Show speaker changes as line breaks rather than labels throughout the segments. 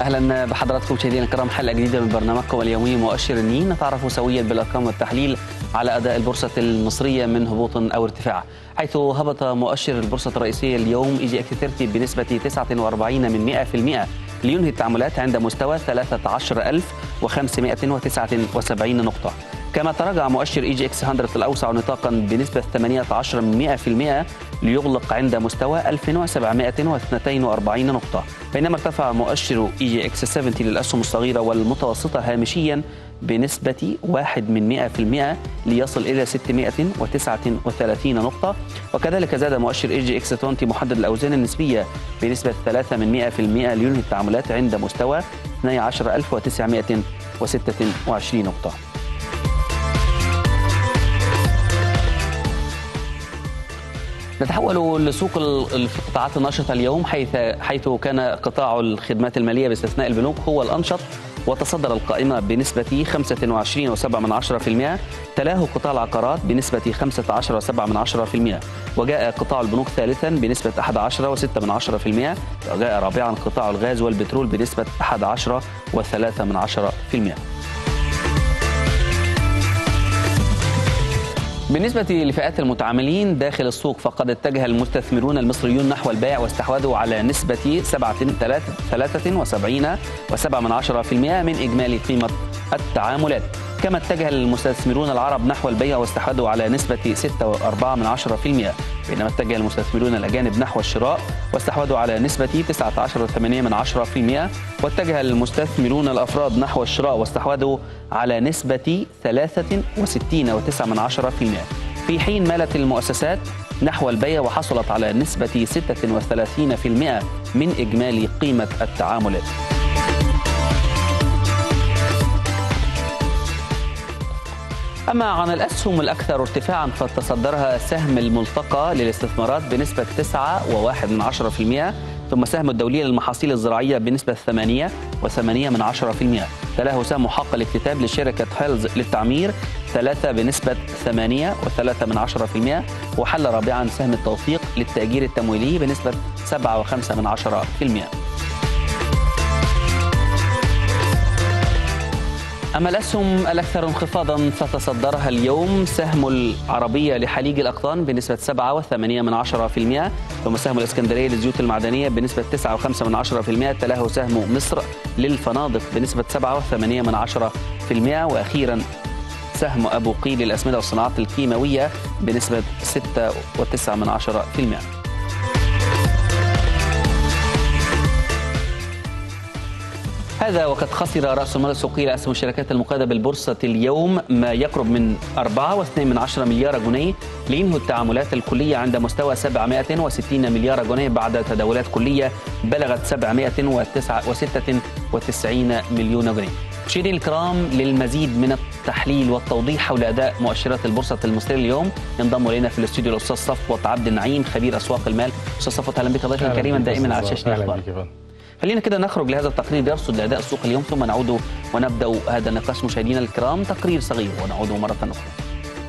اهلا بحضراتكم مشاهدينا الكرام حلقه جديده من برنامجكم اليومي مؤشر النين نتعرف سويا بالارقام والتحليل على اداء البورصه المصريه من هبوط او ارتفاع حيث هبط مؤشر البورصه الرئيسيه اليوم اي جي اكس 30 بنسبه 49 من 100% لينهي التعاملات عند مستوى 13579 نقطه كما تراجع مؤشر اي جي اكس 100 الاوسع نطاقا بنسبه 18 من 100% ليغلق عند مستوى 1742 نقطه بينما ارتفع مؤشر اي جي اكس 70 للاسهم الصغيره والمتوسطه هامشيا بنسبة 1 من 100% ليصل إلى 639 نقطة وكذلك زاد مؤشر اي جي اكس 20 محدد الأوزان النسبية بنسبة 3 من 100% لينهي التعاملات عند مستوى 12926 نقطة نتحول لسوق القطاعات النشطة اليوم حيث حيث كان قطاع الخدمات المالية باستثناء البنوك هو الأنشط وتصدر القائمة بنسبة 25.7% تلاه قطاع العقارات بنسبة 15.7% وجاء قطاع البنوك ثالثا بنسبة 11.6% وجاء رابعا قطاع الغاز والبترول بنسبة 11.3%. بالنسبة لفئات المتعاملين داخل السوق فقد اتجه المستثمرون المصريون نحو البيع واستحوذوا على نسبة 73 و7% من إجمالي قيمة التعاملات كما اتجه المستثمرون العرب نحو البيع واستحوذوا على نسبة 6.4% بينما اتجه المستثمرون الأجانب نحو الشراء واستحوذوا على نسبة 19.8% واتجه المستثمرون الأفراد نحو الشراء واستحوذوا على نسبة 63.9% في حين مالت المؤسسات نحو البيع وحصلت على نسبة 36% من إجمالي قيمة التعاملات أما عن الأسهم الأكثر ارتفاعا فتصدرها سهم الملتقى للاستثمارات بنسبة 9.1% ثم سهم الدولية للمحاصيل الزراعية بنسبة 8 و8 من 10% تلاه سهم حق الاكتتاب لشركة هيلز للتعمير 3 بنسبة 8 و3 من 10% وحل رابعا سهم التوثيق للتأجير التمويلي بنسبة 7 و5 من 10% أما الأسهم الأكثر انخفاضا فتصدرها اليوم سهم العربية لحليج الأقطان بنسبة 7.8 من 10% ثم سهم الإسكندرية للزيوت المعدنية بنسبة 9.5 من 10% تلاه سهم مصر للفنادق بنسبة 7.8 من 10% وأخيرا سهم أبو قيل للأسمدة والصناعات الكيماوية بنسبة 6.9 من 10%. هذا وقد خسر رأس المال السوقي لأسهم الشركات المقيدة بالبورصة اليوم ما يقرب من 4.2 مليار جنيه لينهوا التعاملات الكلية عند مستوى 760 مليار جنيه بعد تداولات كلية بلغت 796 مليون جنيه مشاهدينا الكرام للمزيد من التحليل والتوضيح حول اداء مؤشرات البورصه المصريه اليوم ينضم الينا في الاستوديو الاستاذ صفوت عبد النعيم خبير اسواق المال استاذ صفوت اهلا بك ضيفا كريما دائما على شاشه الاخبار خلينا كده نخرج لهذا التقرير يرصد لاداء السوق اليوم ثم نعود ونبدا هذا النقاش مشاهدينا الكرام تقرير صغير ونعود مره اخرى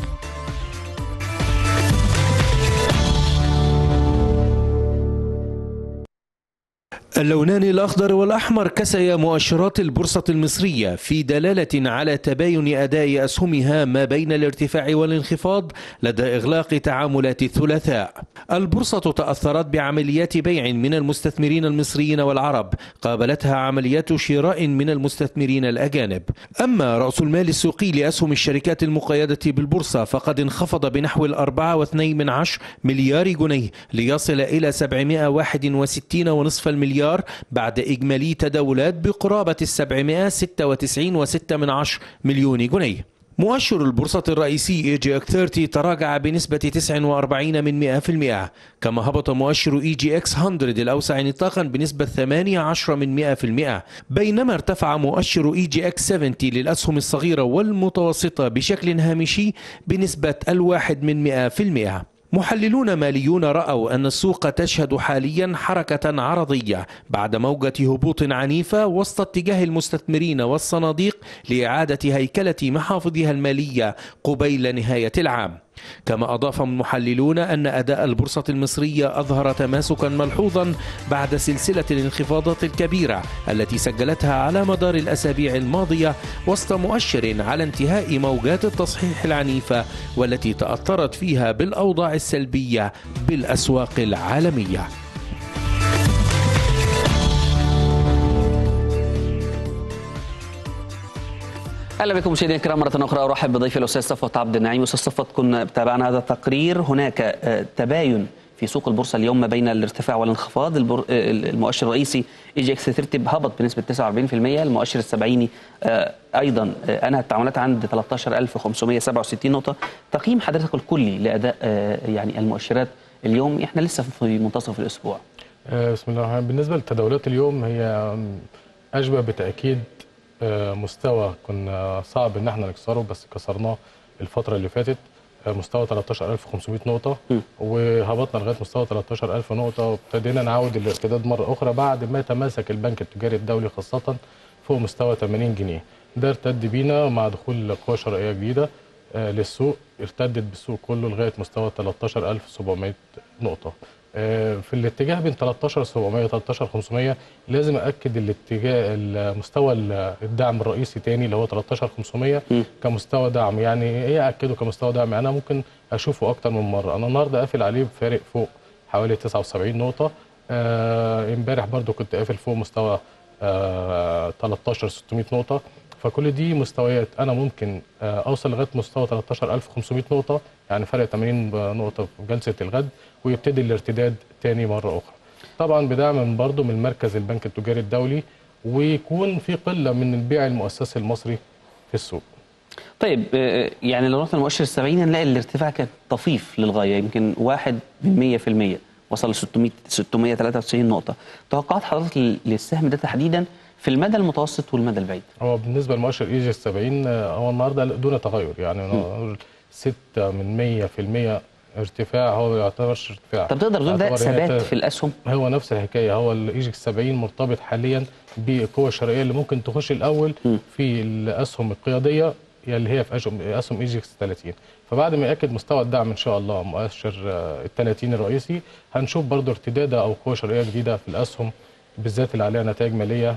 اللونان الأخضر والأحمر كسيا مؤشرات البورصة المصرية في دلالة على تباين أداء أسهمها ما بين الارتفاع والانخفاض لدى إغلاق تعاملات الثلاثاء البورصة تأثرت بعمليات بيع من المستثمرين المصريين والعرب قابلتها عمليات شراء من المستثمرين الأجانب أما رأس المال السوقي لأسهم الشركات المقيدة بالبورصة فقد انخفض بنحو الأربعة واثنين من عشر مليار جنيه ليصل إلى 761 ونصف المليار مليار بعد إجمالي تداولات بقرابة السبعمائة ستة وتسعين وستة من عشر مليون جنيه مؤشر البورصة الرئيسي اي جي اك 30 تراجع بنسبة 49 من 100% كما هبط مؤشر اي جي اكس 100 الأوسع نطاقا بنسبة 18 من 100% بينما ارتفع مؤشر اي جي اكس 70 للأسهم الصغيرة والمتوسطة بشكل هامشي بنسبة الواحد من 100% محللون ماليون رأوا أن السوق تشهد حاليا حركة عرضية بعد موجة هبوط عنيفة وسط اتجاه المستثمرين والصناديق لإعادة هيكلة محافظها المالية قبيل نهاية العام كما أضاف المحللون أن أداء البورصة المصرية أظهر تماسكا ملحوظا بعد سلسلة الانخفاضات الكبيرة التي سجلتها على مدار الأسابيع الماضية وسط مؤشر على انتهاء موجات التصحيح العنيفة والتي تأثرت فيها بالأوضاع السلبية بالأسواق العالمية
اهلا بكم مشاهدينا الكرام مره اخرى ارحب بضيفي الاستاذ صفوت عبد النعيم استاذ صفوت كنا تابعنا هذا التقرير هناك آه، تباين في سوق البورصه اليوم ما بين الارتفاع والانخفاض البر... آه، المؤشر الرئيسي اي جي اكس 30 هبط بنسبه 49% المؤشر السبعيني آه، ايضا آه، انهى التعاملات عند 13567 نقطه تقييم حضرتك الكلي لاداء آه، يعني المؤشرات اليوم احنا لسه في منتصف الاسبوع
آه، بسم الله الرحمن الرحيم بالنسبة للتداولات اليوم هي أشبه بتأكيد آه، مستوى كنا صعب إن احنا نكسره بس كسرناه الفترة اللي فاتت آه، مستوى 13500 نقطة
م.
وهبطنا لغاية مستوى 13000 نقطة وابتدينا نعود الارتداد مرة أخرى بعد ما تماسك البنك التجاري الدولي خاصة فوق مستوى 80 جنيه ده ارتد بينا مع دخول قوة شرائية جديدة آه، للسوق ارتدت بالسوق كله لغاية مستوى 13700 نقطة آه، في الاتجاه بين 13700 و 13500 لازم اكد الاتجاه المستوى الدعم الرئيسي تاني اللي هو 13500
م.
كمستوى دعم يعني ايه اكده كمستوى دعم انا ممكن اشوفه اكتر من مره انا النهارده قافل عليه بفارق فوق حوالي 79 نقطه آه، امبارح برضو كنت قافل فوق مستوى آه 13600 نقطه فكل دي مستويات انا ممكن آه، اوصل لغايه مستوى 13500 نقطه يعني فرق 80 نقطه في جلسه الغد ويبتدي الارتداد تاني مره اخرى طبعا بدعم من برضه من مركز البنك التجاري الدولي ويكون في قله من البيع المؤسسي المصري في السوق
طيب آه، يعني لو رحنا المؤشر السبعيني نلاقي الارتفاع كان طفيف للغايه يمكن 1 من 100% وصل ل 600 693 نقطه توقعات حضرتك لل- للسهم ده تحديدا في المدى المتوسط والمدى البعيد
هو بالنسبه لمؤشر اي جي 70 آه، هو النهارده دون تغير يعني نقول 6 من 100% ارتفاع هو ما يعتبرش ارتفاع
طب تقدر تقول ده
يعتبر هنا
ثبات
ت-
في الاسهم
هو نفس الحكايه هو الايجكس 70 مرتبط حاليا بالقوه الشرائيه اللي ممكن تخش الاول
م.
في الاسهم القياديه اللي هي في اسهم اسهم ايجكس 30 فبعد ما ياكد مستوى الدعم ان شاء الله مؤشر آه، ال 30 الرئيسي هنشوف برضو ارتداده او قوه شرائيه جديده في الاسهم بالذات اللي عليها نتائج ماليه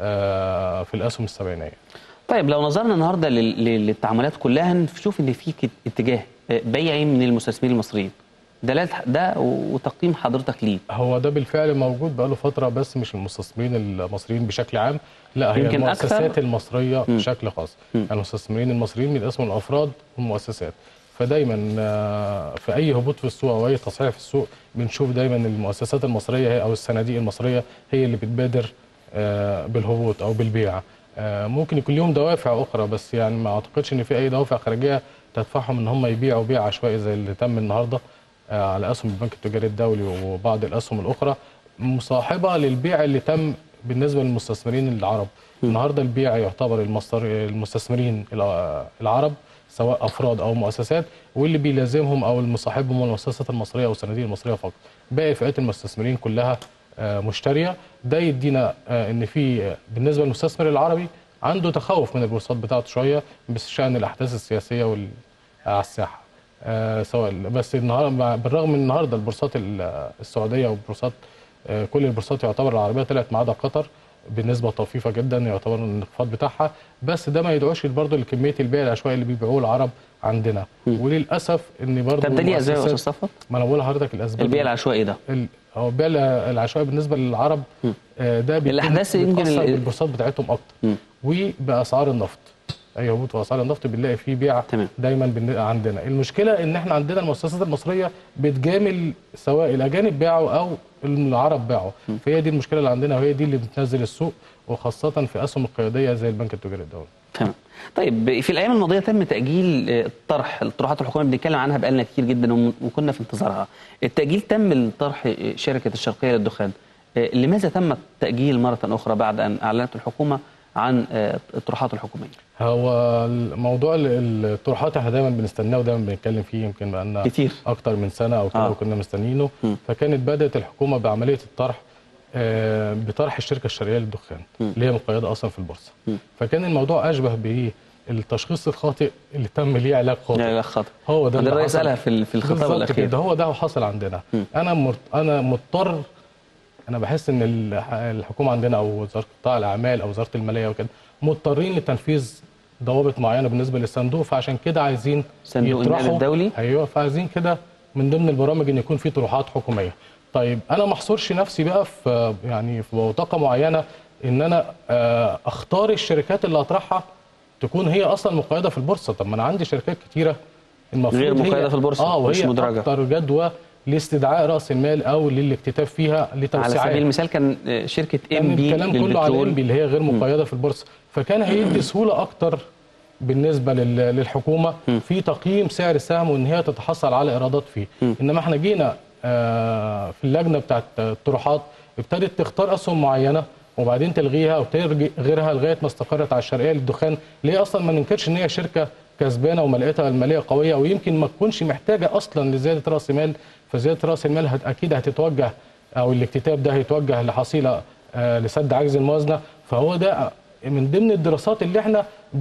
آه، في الاسهم السبعينيه
طيب لو نظرنا النهارده لل- لل- للتعاملات كلها هنشوف ان في كت- اتجاه آه، بيعي من المستثمرين المصريين دلالة ده وتقييم حضرتك ليه
هو ده بالفعل موجود بقاله فتره بس مش المستثمرين المصريين بشكل عام لا هي
يمكن
المؤسسات
أكثر.
المصريه
م.
بشكل خاص
م.
يعني المستثمرين المصريين من اسم الافراد والمؤسسات فدايما آه، في اي هبوط في السوق او اي تصحيح في السوق بنشوف دايما المؤسسات المصريه هي او الصناديق المصريه هي اللي بتبادر آه، بالهبوط او بالبيع آه، ممكن يكون لهم دوافع اخرى بس يعني ما اعتقدش ان في اي دوافع خارجيه تدفعهم ان هم يبيعوا بيع عشوائي زي اللي تم النهارده آه، على اسهم البنك التجاري الدولي وبعض الاسهم الاخرى مصاحبه للبيع اللي تم بالنسبه للمستثمرين العرب النهارده البيع يعتبر المصدر المستثمرين الع- العرب سواء افراد او مؤسسات واللي بيلازمهم او المصاحبهم المؤسسات المصريه او الصناديق المصريه فقط باقي فئات المستثمرين كلها آه، مشتريه ده يدينا آه، ان في آه، بالنسبه للمستثمر العربي عنده تخوف من البورصات بتاعته شويه بشان الاحداث السياسيه وال على الساحه آه سواء بس النهارده بالرغم من النهارده البورصات ال- السعوديه والبورصات آه كل البورصات يعتبر العربيه طلعت ما عدا قطر بنسبه طفيفه جدا يعتبر الانخفاض بتاعها بس ده ما يدعوش برضه لكميه البيع العشوائي اللي بيبيعوه العرب عندنا وللاسف ان برضه
طب ده ليه اسباب يا
المؤسسات-
استاذ صفوت
ما انا بقول لحضرتك الاسباب
البيع العشوائي ده
ال- هو البيع الع- العشوائي بالنسبه للعرب آه، ده بيكون
الأحداث يمكن
بيتأثر
ال-
بالبورصات بتاعتهم اكتر
م.
وباسعار النفط اي هبوط في اسعار النفط بنلاقي فيه بيع
تمام.
دايما بن- عندنا المشكله ان احنا عندنا المؤسسات المصريه بتجامل سواء الاجانب باعوا او العرب باعوا فهي دي المشكله اللي عندنا وهي دي اللي بتنزل السوق وخاصه في اسهم القياديه زي البنك التجاري الدولي
تمام طيب في الايام الماضيه تم تاجيل آه، الطرح الطروحات الحكوميه بنتكلم عنها بقالنا كتير جدا وم- وكنا في انتظارها التاجيل تم لطرح آه، شركه الشرقيه للدخان آه، لماذا تم التاجيل مره اخرى بعد ان اعلنت الحكومه عن آه، الطروحات الحكوميه
هو موضوع ال- الطروحات احنا دايما بنستناه ودايما بنتكلم فيه يمكن بقالنا
كتير.
اكتر من سنه او كده
آه.
وكنا مستنيينه
م.
فكانت بدات الحكومه بعمليه الطرح آه، بطرح الشركه الشرقيه للدخان اللي هي مقيده اصلا في البورصه
م.
فكان الموضوع اشبه بايه التشخيص الخاطئ اللي تم ليه علاج خاطئ
لا لا خطأ
هو ده
ده
اللي
الرئيس
حصل.
قالها في ال- في الخطاب
بالظبط
الاخير
كده هو ده حصل عندنا انا مرت... انا مضطر انا بحس ان الح- الحكومه عندنا او وزاره قطاع الاعمال او وزاره الماليه وكده مضطرين لتنفيذ ضوابط معينه بالنسبه للصندوق فعشان كده عايزين
صندوق النقد
يطرحوا-
الدولي؟
ايوه فعايزين كده من ضمن البرامج ان يكون في طروحات حكوميه طيب انا ما احصرش نفسي بقى في يعني في بوتقه معينه ان انا آه، اختار الشركات اللي اطرحها تكون هي اصلا مقيده في البورصه طب ما انا عندي شركات كتيره المفروض
غير
هي-
مقيدة في البورصة،
اه وهي
مش مدرجة.
اكتر جدوى لاستدعاء راس المال او للاكتتاب فيها
على
لتوسيعات
سبيل المثال كان آه، شركه
كان
ام بي
الكلام كله على
للبترول
الانبي اللي هي غير مقيده في البورصه فكان هيدي سهوله اكتر بالنسبه لل- للحكومه في تقييم سعر السهم وان هي تتحصل على ايرادات فيه انما احنا جينا آه، في اللجنه بتاعت الطروحات ابتدت تختار اسهم معينه وبعدين تلغيها وترجع غيرها لغايه ما استقرت على الشرقيه للدخان اللي هي اصلا ما ننكرش ان هي شركه كسبانه وملئتها الماليه قويه ويمكن ما تكونش محتاجه اصلا لزياده راس مال فزياده راس المال هت اكيد هتتوجه او الاكتتاب ده هيتوجه لحصيله آه، لسد عجز الموازنه فهو ده من ضمن الدراسات اللي احنا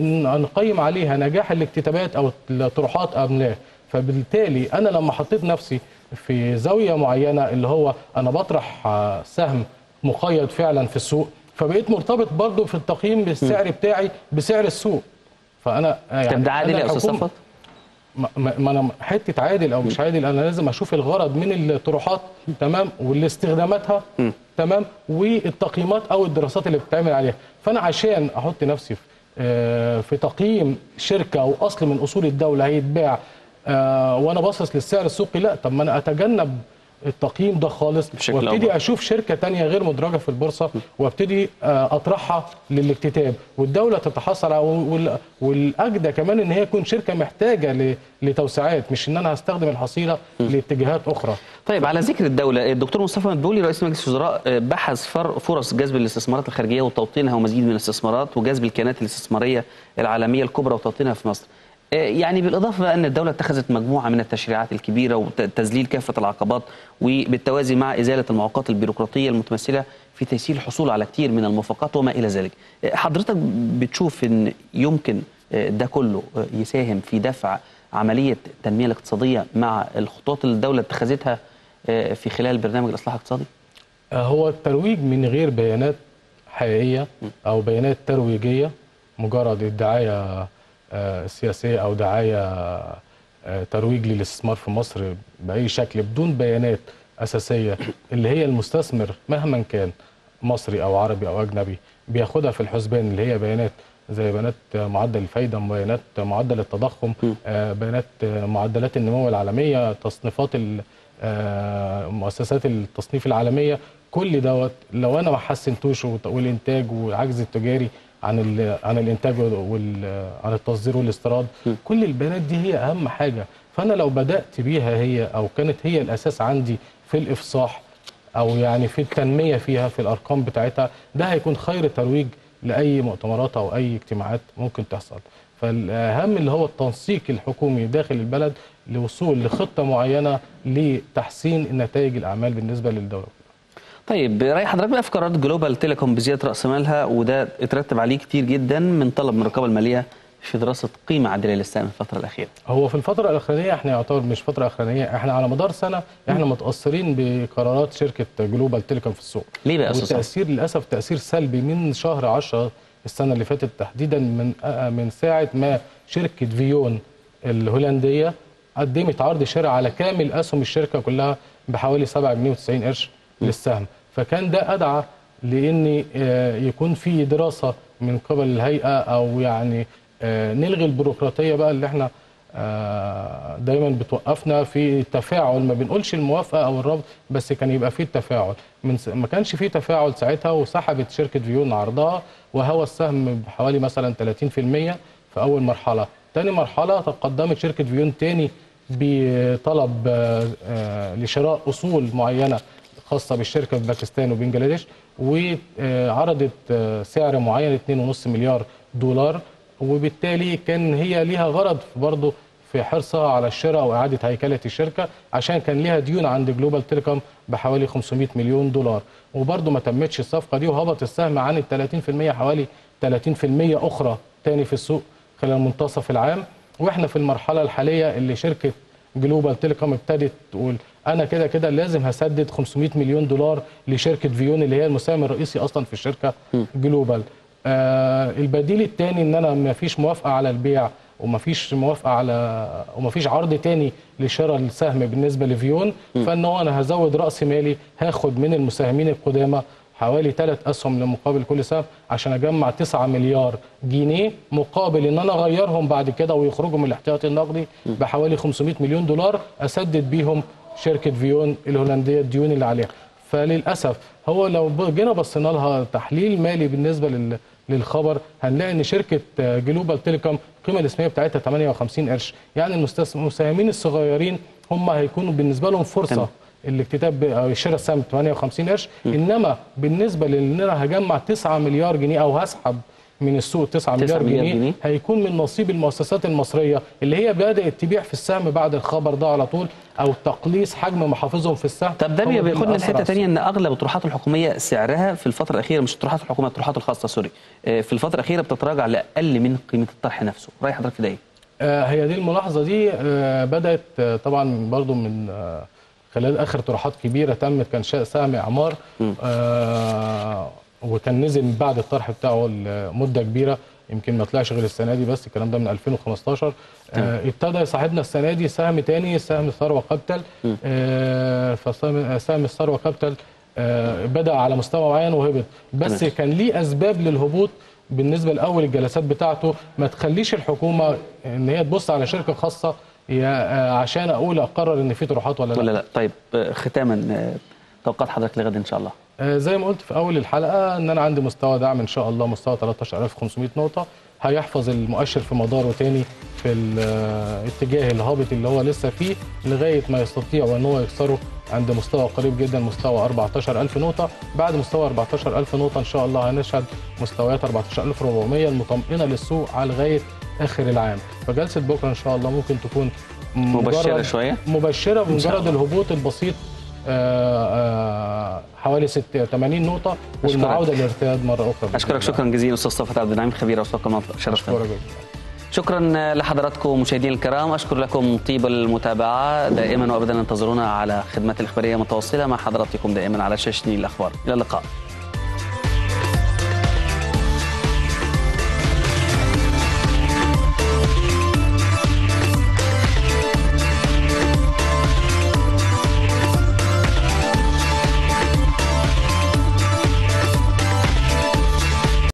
بنقيم عليها نجاح الاكتتابات او الطروحات ام لا فبالتالي انا لما حطيت نفسي في زاويه معينه اللي هو انا بطرح آه، سهم مقيد فعلا في السوق فبقيت مرتبط برضو في التقييم بالسعر بتاعي بسعر السوق فانا آه،
طب ده عادل
أنا
يا استاذ
الحكومة-
صفوت
ما, ما ما انا حته عادل او مش عادل انا لازم اشوف الغرض من الطروحات تمام والاستخداماتها تمام والتقييمات او الدراسات اللي بتتعمل عليها فانا عشان احط نفسي في آه، في تقييم شركه او اصل من اصول الدوله هيتباع آه، وانا باصص للسعر السوقي لا طب ما انا اتجنب التقييم ده خالص
بشكل
وابتدي
أوضح.
اشوف شركه تانية غير مدرجه في البورصه وابتدي آه، اطرحها للاكتتاب والدوله تتحصل على وال- والاجدى كمان ان هي تكون شركه محتاجه ل- لتوسعات مش ان انا هستخدم الحصيله لاتجاهات اخرى
طيب على ذكر الدولة الدكتور مصطفى مدبولي رئيس مجلس الوزراء آه، بحث فر- فرص جذب الاستثمارات الخارجية وتوطينها ومزيد من الاستثمارات وجذب الكيانات الاستثمارية العالمية الكبرى وتوطينها في مصر آه، يعني بالإضافة بقى أن الدولة اتخذت مجموعة من التشريعات الكبيرة وتذليل كافة العقبات وبالتوازي مع إزالة المعوقات البيروقراطية المتمثلة في تيسير الحصول على كثير من الموافقات وما إلى ذلك آه، حضرتك بتشوف أن يمكن آه، ده كله آه، يساهم في دفع عملية التنمية الاقتصادية مع الخطوات اللي الدولة اتخذتها آه، في خلال برنامج الإصلاح الاقتصادي؟
آه، هو الترويج من غير بيانات حقيقيه او بيانات ترويجيه مجرد الدعايه آه، السياسيه او دعايه آه، ترويج للاستثمار في مصر باي شكل بدون بيانات اساسيه اللي هي المستثمر مهما كان مصري او عربي او اجنبي بياخدها في الحسبان اللي هي بيانات زي بيانات معدل الفايده بيانات معدل التضخم آه، بيانات آه، معدلات النمو العالميه تصنيفات ال- آه، مؤسسات التصنيف العالميه كل دوت لو انا ما حسنتوش وت- والانتاج والعجز التجاري عن ال- عن الانتاج وال عن التصدير والاستيراد كل البيانات دي هي اهم حاجه فانا لو بدات بيها هي او كانت هي الاساس عندي في الافصاح او يعني في التنميه فيها في الارقام بتاعتها ده هيكون خير ترويج لاي مؤتمرات او اي اجتماعات ممكن تحصل فالاهم اللي هو التنسيق الحكومي داخل البلد لوصول لخطه معينه لتحسين نتائج الاعمال بالنسبه للدوله
طيب رأي حضرتك بقى في قرارات جلوبال تيليكوم بزيادة رأس مالها وده اترتب عليه كتير جدا من طلب من الرقابة المالية في دراسة قيمة عادلة للسهم في الفترة الأخيرة
هو في الفترة الأخرانية احنا يعتبر مش فترة أخرانية احنا على مدار سنة احنا متأثرين بقرارات شركة جلوبال تيليكوم في السوق
ليه بقى يا أستاذ
والتأثير للأسف تأثير سلبي من شهر 10 السنة اللي فاتت تحديدا من آه، من ساعة ما شركة فيون الهولندية قدمت عرض شراء على كامل أسهم الشركة كلها بحوالي 7 جنيه و90 قرش للسهم فكان ده أدعى لأن آه، يكون في دراسة من قبل الهيئة أو يعني آه، نلغي البيروقراطية بقى اللي احنا آه، دايما بتوقفنا في التفاعل ما بنقولش الموافقه او الرفض بس كان يبقى فيه التفاعل من س... ما كانش فيه تفاعل ساعتها وسحبت شركه فيون عرضها وهوى السهم بحوالي مثلا 30% في اول مرحله تاني مرحله تقدمت شركه فيون تاني بطلب آه، آه، لشراء اصول معينه خاصه بالشركه في باكستان وبنجلاديش وعرضت آه، سعر معين 2.5 مليار دولار وبالتالي كان هي ليها غرض برضه في حرصها على الشراء واعاده هيكله الشركه عشان كان ليها ديون عند جلوبال تيليكوم بحوالي 500 مليون دولار وبرضه ما تمتش الصفقه دي وهبط السهم عن ال 30% حوالي 30% اخرى تاني في السوق خلال منتصف العام واحنا في المرحله الحاليه اللي شركه جلوبال تيليكوم ابتدت تقول انا كده كده لازم هسدد 500 مليون دولار لشركه فيون اللي هي المساهم الرئيسي اصلا في الشركه جلوبال آه البديل الثاني ان انا ما فيش موافقه على البيع وما فيش موافقه على وما فيش عرض تاني لشراء السهم بالنسبه لفيون فان هو انا هزود راس مالي هاخد من المساهمين القدامى حوالي ثلاث اسهم لمقابل كل سهم عشان اجمع 9 مليار جنيه مقابل ان انا اغيرهم بعد كده ويخرجوا من الاحتياطي النقدي بحوالي 500 مليون دولار اسدد بيهم شركه فيون الهولنديه الديون اللي عليها فللاسف هو لو ب- جينا بصينا لها تحليل مالي بالنسبه لل للخبر هنلاقي ان شركه آه، جلوبال تيليكوم القيمه الاسميه بتاعتها 58 قرش يعني المستس- المساهمين الصغيرين هم هيكونوا بالنسبه لهم فرصه
تمام.
الاكتتاب ب- او شراء السهم ب 58 قرش انما بالنسبه لان انا هجمع 9 مليار جنيه او هسحب من السوق 9 مليار,
مليار
جنيه,
جنيه.
هيكون من نصيب المؤسسات المصريه اللي هي بدات تبيع في السهم بعد الخبر ده على طول او تقليص حجم محافظهم في السهم
طب ده
هو اللي
بياخدنا
أثر
لحته
على
ثانيه ان اغلب الطروحات الحكوميه سعرها في الفتره الاخيره مش الطروحات الحكوميه الطروحات الخاصه سوري آه، في الفتره الاخيره بتتراجع لاقل من قيمه الطرح نفسه راي حضرتك في ده ايه؟
آه، هي دي الملاحظه دي آه، بدات آه، طبعا برضو من آه، خلال اخر طروحات كبيره تمت كان شا- سهم اعمار آه، وكان نزل من بعد الطرح بتاعه لمده كبيره يمكن ما طلعش غير السنه دي بس الكلام ده من 2015 آه، ابتدى يصاحبنا السنه دي سهم تاني سهم ثروه كابيتال آه، فسهم سهم الثروه كابيتال آه، بدا على مستوى معين وهبط بس
تمام.
كان ليه اسباب للهبوط بالنسبه لاول الجلسات بتاعته ما تخليش الحكومه ان هي تبص على شركه خاصه يا- آه، عشان اقول اقرر ان في طروحات ولا لا,
ولا لا؟ طيب آه، ختاما آه، توقعات حضرتك لغد ان شاء الله
آه، زي ما قلت في اول الحلقه ان انا عندي مستوى دعم ان شاء الله مستوى 13500 نقطه هيحفظ المؤشر في مداره تاني في الاتجاه الهابط اللي هو لسه فيه لغايه ما يستطيع ان هو يكسره عند مستوى قريب جدا مستوى 14000 نقطه بعد مستوى 14000 نقطه ان شاء الله هنشهد مستويات 14400 المطمئنه للسوق على لغايه اخر العام فجلسه بكره ان شاء الله ممكن تكون
مبشرة
مجرد-
شوية؟
مبشره
إن شاء
بمجرد
الله.
الهبوط البسيط آه، آه، حوالي 80 نقطة والمعاودة للارتداد مرة أخرى بإذن
اشكرك
الله.
شكرا جزيلا استاذ صفوت عبد النعيم خبير اسواق المنطقه شرفتنا
أشكرك جدا.
شكرا لحضراتكم مشاهدينا الكرام اشكر لكم طيب المتابعه دائما وابدا انتظرونا على خدمات الاخباريه متواصله مع حضراتكم دائما على شاشه نيل الاخبار الى اللقاء